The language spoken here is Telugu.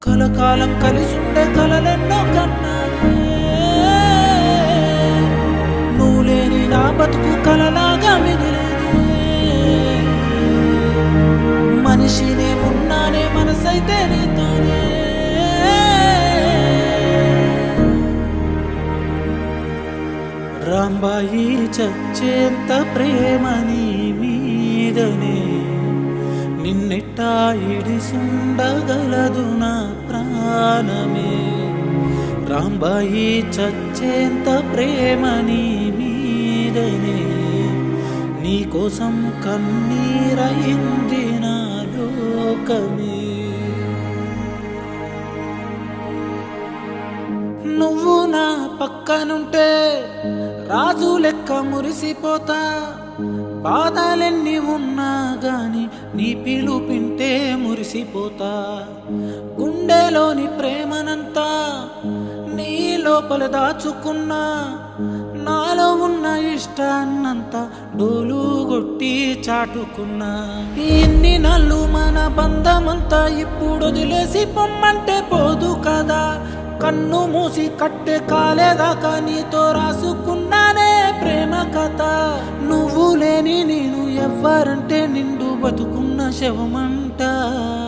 కలకాలం కలిసుండే కలలెన్నో కన్నానే నువ్వు లేని నా బతుకు కలలాగా మిగిలేనే మనిషినే ఉన్నానే మనసైతే నీతోనే రాంబాయి చచ్చేంత ప్రేమ నీ మీదనే నిన్నెట్టా ఇడిసుండగలదు నా ప్రాణమే రాంబాయి చచ్చేంత ప్రేమ నీ మీదనే నీకోసం కన్నీరయింది నా లోకమే నువ్వు నా పక్కనుంటే రాజు లెక్క మురిసిపోతా బాధలెన్ని ఉన్నా గాని నీ పిలుపింటే మురిసిపోతా గుండెలోని ప్రేమనంతా నీ లోపల దాచుకున్నా నాలో ఉన్న ఇష్టాన్నంతా డోలు కొట్టి చాటుకున్నా ఇన్ని నల్లు మన బంధమంతా ఇప్పుడు వదిలేసి పొమ్మంటే పోదు కదా కన్ను మూసి కట్టె కాలేదాకా నీతో రాసుకున్నానే ప్రేమ కథ నువ్వు లేని నేను ఎవ్వరంటే నిండు బతుకున్న శవమంట